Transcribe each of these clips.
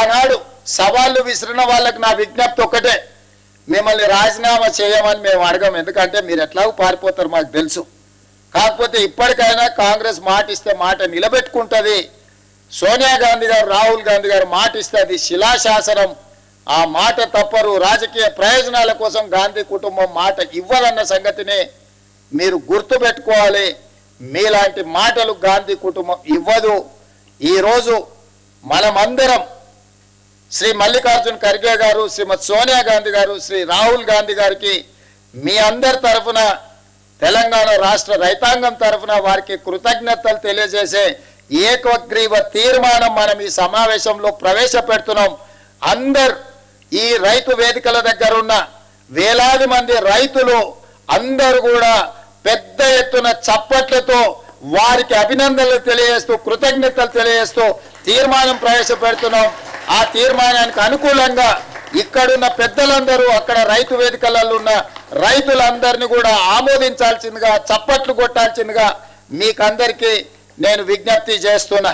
ఆనాడు సవాళ్ళు విసిరిన వాళ్ళకి నా విజ్ఞప్తి ఒక్కటే మిమ్మల్ని రాజీనామా చేయమని మేము అడగం ఎందుకంటే మీరు ఎట్లాగో పారిపోతారు మాకు తెలుసు కాకపోతే ఇప్పటికైనా కాంగ్రెస్ మాట ఇస్తే మాట నిలబెట్టుకుంటుంది సోనియా గాంధీ గారు రాహుల్ గాంధీ గారు మాట ఇస్తే అది శిలాశాసనం ఆ మాట తప్పరు రాజకీయ ప్రయోజనాల కోసం గాంధీ కుటుంబం మాట ఇవ్వదన్న సంగతిని మీరు గుర్తుపెట్టుకోవాలి మీలాంటి మాటలు గాంధీ కుటుంబం ఇవ్వదు ఈరోజు మనమందరం శ్రీ మల్లికార్జున్ ఖర్గే గారు శ్రీమతి సోనియా గాంధీ గారు శ్రీ రాహుల్ గాంధీ గారికి మీ అందరి తరఫున తెలంగాణ రాష్ట్ర రైతాంగం తరఫున వారికి కృతజ్ఞతలు తెలియజేసే ఏకగ్రీవ తీర్మానం మనం ఈ సమావేశంలో ప్రవేశపెడుతున్నాం అందరు ఈ రైతు వేదికల దగ్గర ఉన్న వేలాది మంది రైతులు అందరూ కూడా పెద్ద ఎత్తున చప్పట్లతో వారికి అభినందనలు తెలియజేస్తూ కృతజ్ఞతలు తెలియజేస్తూ తీర్మానం ప్రవేశపెడుతున్నాం ఆ తీర్మానానికి అనుకూలంగా ఇక్కడున్న పెద్దలందరూ అక్కడ రైతు వేదికలలో ఉన్న రైతులందరినీ కూడా ఆమోదించాల్సిందిగా చప్పట్లు కొట్టాల్సిందిగా మీకందరికీ నేను విజ్ఞప్తి చేస్తున్నా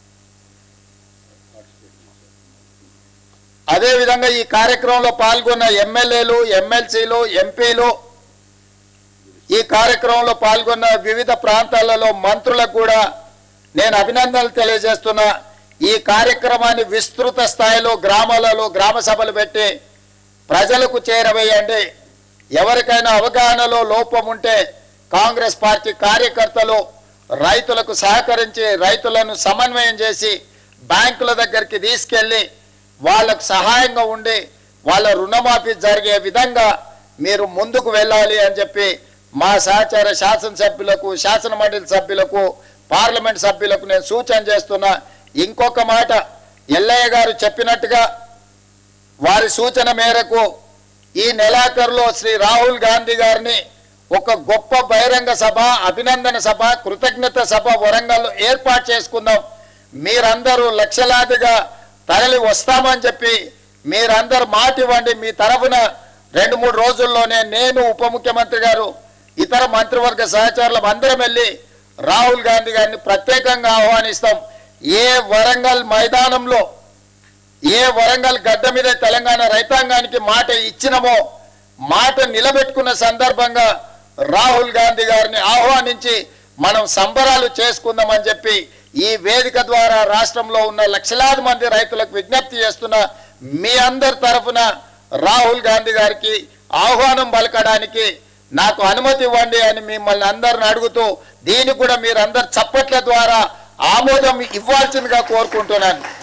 అదేవిధంగా ఈ కార్యక్రమంలో పాల్గొన్న ఎమ్మెల్యేలు ఎమ్మెల్సీలు ఎంపీలు ఈ కార్యక్రమంలో పాల్గొన్న వివిధ ప్రాంతాలలో మంత్రులకు కూడా నేను అభినందనలు తెలియజేస్తున్నా ఈ కార్యక్రమాన్ని విస్తృత స్థాయిలో గ్రామాలలో గ్రామ సభలు పెట్టి ప్రజలకు చేరవేయండి ఎవరికైనా అవగాహనలో లోపం ఉంటే కాంగ్రెస్ పార్టీ కార్యకర్తలు రైతులకు సహకరించి రైతులను సమన్వయం చేసి బ్యాంకుల దగ్గరికి తీసుకెళ్ళి వాళ్ళకు సహాయంగా ఉండి వాళ్ళ రుణమాఫీ జరిగే విధంగా మీరు ముందుకు వెళ్ళాలి అని చెప్పి మా సహచార శాసనసభ్యులకు శాసన మండలి సభ్యులకు పార్లమెంట్ సభ్యులకు నేను సూచన చేస్తున్నా ఇంకొక మాట ఎల్లయ్య గారు చెప్పినట్టుగా వారి సూచన మేరకు ఈ నెలాఖరులో శ్రీ రాహుల్ గాంధీ గారిని ఒక గొప్ప బహిరంగ సభ అభినందన సభ కృతజ్ఞత సభ వరంగల్లో ఏర్పాటు చేసుకుందాం మీరందరూ లక్షలాదిగా తరలి వస్తామని చెప్పి మీరందరూ మాట ఇవ్వండి మీ తరఫున రెండు మూడు రోజుల్లోనే నేను ఉప ముఖ్యమంత్రి గారు ఇతర మంత్రివర్గ సహచరులం అందరం వెళ్ళి రాహుల్ గాంధీ గారిని ప్రత్యేకంగా ఆహ్వానిస్తాం ఏ వరంగల్ మైదానంలో ఏ వరంగల్ గడ్డ మీద తెలంగాణ రైతాంగానికి మాట ఇచ్చినమో మాట నిలబెట్టుకున్న సందర్భంగా రాహుల్ గాంధీ గారిని ఆహ్వానించి మనం సంబరాలు చేసుకుందామని చెప్పి ఈ వేదిక ద్వారా రాష్ట్రంలో ఉన్న లక్షలాది మంది రైతులకు విజ్ఞప్తి చేస్తున్న మీ అందరి తరఫున రాహుల్ గాంధీ గారికి ఆహ్వానం పలకడానికి నాకు అనుమతి ఇవ్వండి అని మిమ్మల్ని అందరిని అడుగుతూ దీనికి కూడా మీరందరు చప్పట్ల ద్వారా ఆమోదం ఇవ్వాల్సిందిగా కోరుకుంటున్నాను